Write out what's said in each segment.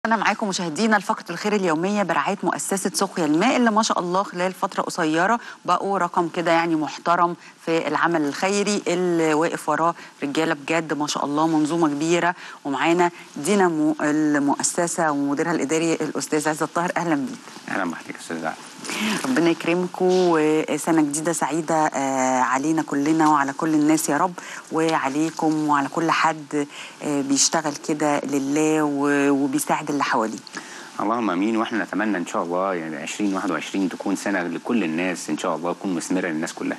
أنا معاكم مشاهدينا الفقرة الخير اليومية برعاية مؤسسة سقيا الماء اللي ما شاء الله خلال فترة قصيرة بقوا رقم كده يعني محترم في العمل الخيري اللي واقف وراه رجالة بجد ما شاء الله منظومة كبيرة ومعانا دينامو المؤسسة ومديرها الإداري الأستاذ عزت الطاهر أهلا بيك اهلا بحضرتك يا استاذ عادل ربنا يكرمكم وسنة جديدة سعيدة آه، علينا كلنا وعلى كل الناس يا رب وعليكم وعلى كل حد آه، بيشتغل كده لله و- وبيساعد اللي حواليه اللهم امين واحنا نتمنى ان شاء الله يعني 2021 تكون سنه لكل الناس ان شاء الله تكون مثمره للناس كلها.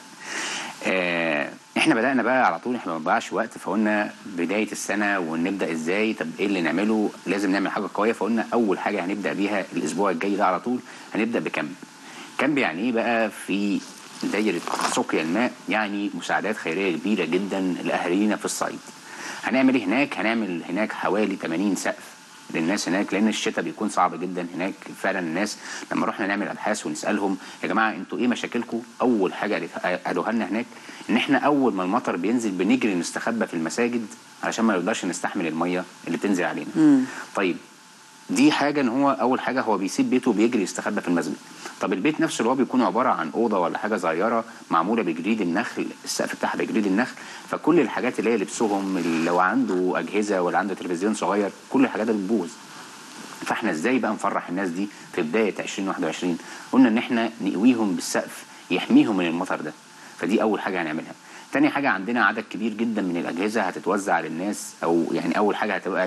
آه احنا بدانا بقى على طول احنا ما بنضيعش وقت فقلنا بدايه السنه ونبدا ازاي طب ايه اللي نعمله لازم نعمل حاجه قويه فقلنا اول حاجه هنبدا بيها الاسبوع الجاي ده على طول هنبدا بكامب. كامب يعني ايه بقى في دايره سقيا الماء يعني مساعدات خيريه كبيره جدا لاهالينا في الصعيد. هنعمل ايه هناك؟ هنعمل هناك حوالي 80 سقف للناس هناك لان الشتاء بيكون صعب جدا هناك فعلا الناس لما رحنا نعمل ابحاث ونسالهم يا جماعه انتوا ايه مشاكلكم؟ اول حاجه قالت- قالوها لنا هناك ان احنا اول ما المطر بينزل بنجري نستخبى في المساجد علشان ما نقدرش نستحمل الميه اللي بتنزل علينا. مم. طيب دي حاجه ان هو اول حاجه هو بيسيب بيته وبيجري يستخبى في المسجد طب البيت نفسه اللي هو بيكون عباره عن اوضه ولا حاجه صغيره معموله بجريد النخل السقف بتاعها بجريد النخل فكل الحاجات اللي هي لبسهم اللي لو عنده اجهزه ولا عنده تلفزيون صغير كل الحاجات دي بتبوظ فاحنا ازاي بقى نفرح الناس دي في بدايه 2021 قلنا ان احنا نقويهم بالسقف يحميهم من المطر ده فدي اول حاجه هنعملها تاني حاجة عندنا عدد كبير جدا من الأجهزة هتتوزع للناس أو يعني أول حاجة هتبقى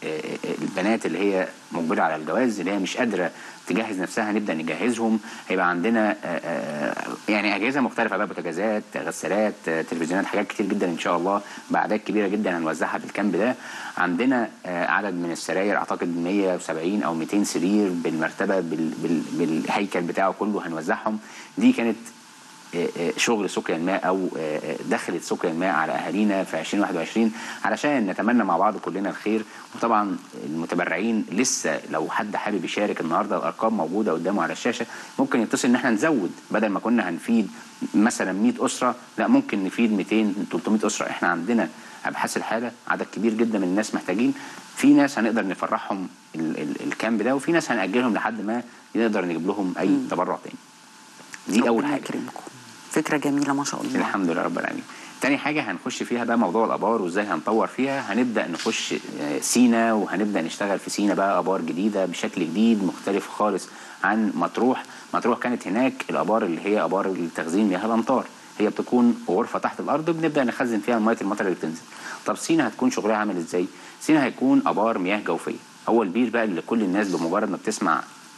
للبنات اللي هي مقبلة على الجواز اللي هي مش قادرة تجهز نفسها هنبدأ نجهزهم هيبقى عندنا آه، آه، يعني أجهزة مختلفة بقى بوتاجازات غسالات آه، تلفزيونات حاجات كتير جدا إن شاء الله بأعداد كبيرة جدا هنوزعها في الكامب ده عندنا آه، عدد من السراير أعتقد 170 أو 200 سرير بالمرتبة بال بال بالهيكل بتاعه كله هنوزعهم دي كانت آه، آه، شغل سقيا الماء او آه، آه، دخلت سقيا الماء على اهالينا في 2021 علشان نتمنى مع بعض كلنا الخير وطبعا المتبرعين لسه لو حد حابب يشارك النهارده الارقام موجوده قدامه على الشاشه ممكن يتصل ان احنا نزود بدل ما كنا هنفيد مثلا 100 اسره لا ممكن نفيد 200 300 اسره احنا عندنا ابحاث الحاله عدد كبير جدا من الناس محتاجين في ناس هنقدر نفرحهم ال- ال- الكامب ده وفي ناس هنأجلهم لحد ما نقدر نجيب لهم اي تبرع تاني دي اول ربنا حاجه يكرمكم فكرة جميلة ما شاء الله الحمد لله رب العالمين تاني حاجة هنخش فيها بقى موضوع الآبار وإزاي هنطور فيها هنبدأ نخش آه، سينا وهنبدأ نشتغل في سينا بقى آبار جديدة بشكل جديد مختلف خالص عن مطروح مطروح كانت هناك الآبار اللي هي آبار لتخزين مياه الأمطار هي بتكون غرفة تحت الأرض بنبدأ نخزن فيها مياه المطر اللي بتنزل طب سينا هتكون شغلها عامل إزاي؟ سينا هيكون آبار مياه جوفية هو البير بقى اللي كل الناس بمجرد ما بتسمع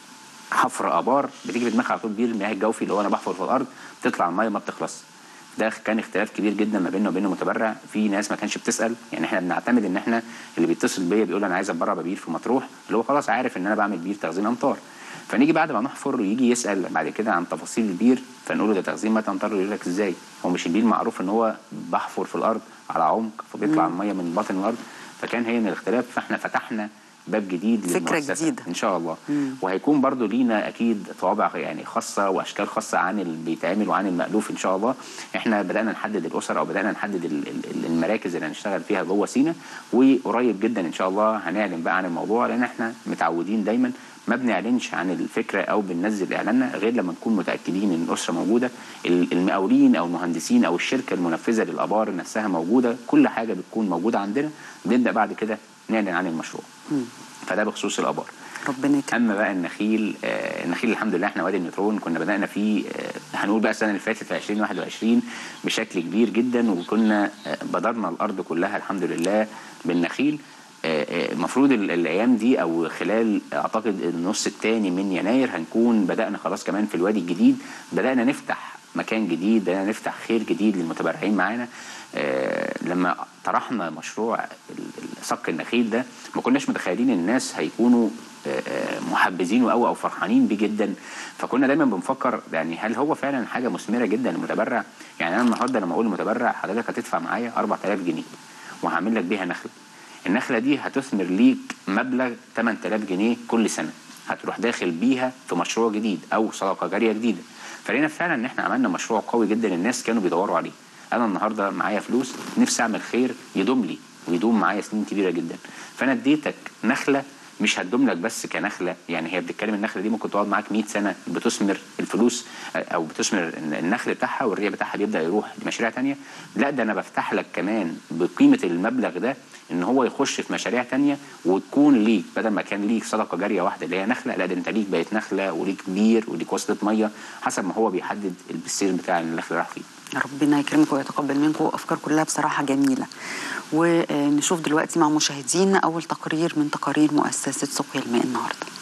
حفر ابار بتيجي في دماغها على طول بير المياه الجوفي اللي هو انا بحفر في الارض تطلع الميه ما بتخلص ده كان اختلاف كبير جدا ما بيننا وبين المتبرع في ناس ما كانش بتسال يعني احنا بنعتمد ان احنا اللي بيتصل بيا بيقول انا عايز اتبرع ببير في مطروح اللي هو خلاص عارف ان انا بعمل بير تخزين امطار فنيجي بعد ما نحفر يجي يسال بعد كده عن تفاصيل البير فنقول له ده تخزين ميه امطار يقول لك ازاي هو مش البير معروف ان هو بحفر في الارض على عمق فبيطلع الميه من باطن الارض فكان هي من الاختلاف فاحنا فتحنا باب جديد فكرة للمؤسسة جديدة. ان شاء الله وهيكون برضو لينا اكيد طوابع يعني خاصه واشكال خاصه عن اللي بيتعمل وعن المالوف ان شاء الله احنا بدانا نحدد الاسر او بدانا نحدد ال- ال- المراكز اللي هنشتغل فيها جوه سينا وقريب جدا ان شاء الله هنعلن بقى عن الموضوع لان احنا متعودين دايما ما بنعلنش عن الفكره او بننزل اعلاننا غير لما نكون متاكدين ان الاسره موجوده ال- المقاولين او المهندسين او الشركه المنفذه للابار نفسها موجوده كل حاجه بتكون موجوده عندنا بنبدا بعد كده نعلن عن المشروع فده بخصوص الابار ربنا يكرمك اما بقى النخيل آه النخيل الحمد لله احنا وادي النيوترون كنا بدانا فيه آه هنقول بقى السنه اللي فاتت في 2021 بشكل كبير جدا وكنا آه بدرنا الارض كلها الحمد لله بالنخيل آه، آه، المفروض ال- الايام دي او خلال اعتقد النص الثاني من يناير هنكون بدانا خلاص كمان في الوادي الجديد بدانا نفتح مكان جديد بدانا نفتح خير جديد للمتبرعين معانا آه، لما طرحنا مشروع ال- ال- صك النخيل ده ما كناش متخيلين ان الناس هيكونوا آه، آه، محبذينه قوي او فرحانين بيه جدا فكنا دايما بنفكر يعني هل هو فعلا حاجه مثمره جدا للمتبرع يعني انا النهارده لما اقول للمتبرع حضرتك هتدفع معايا 4000 جنيه وهعمل لك بيها نخله النخله دي هتثمر ليك مبلغ 8000 جنيه كل سنه هتروح داخل بيها في مشروع جديد او صدقه جاريه جديده فلقينا فعلا ان احنا عملنا مشروع قوي جدا الناس كانوا بيدوروا عليه انا النهارده معايا فلوس نفسي اعمل خير يدوم لي ويدوم معايا سنين كبيره جدا فانا اديتك نخله مش هتدوم لك بس كنخله يعني هي بتتكلم النخله دي ممكن تقعد معاك 100 سنه بتثمر الفلوس او بتثمر النخل بتاعها والريع بتاعها بيبدا يروح لمشاريع تانية لا ده انا بفتح لك كمان بقيمه المبلغ ده ان هو يخش في مشاريع تانية وتكون ليك بدل ما كان ليك صدقه جاريه واحده اللي هي نخله لا ده انت ليك بقت نخله وليك بير وليك وصله ميه حسب ما هو بيحدد البستير بتاع النخل راح فيه ربنا يكرمكم ويتقبل منكم افكار كلها بصراحه جميله ونشوف دلوقتي مع مشاهدينا اول تقرير من تقارير مؤسسه سقيا الماء النهارده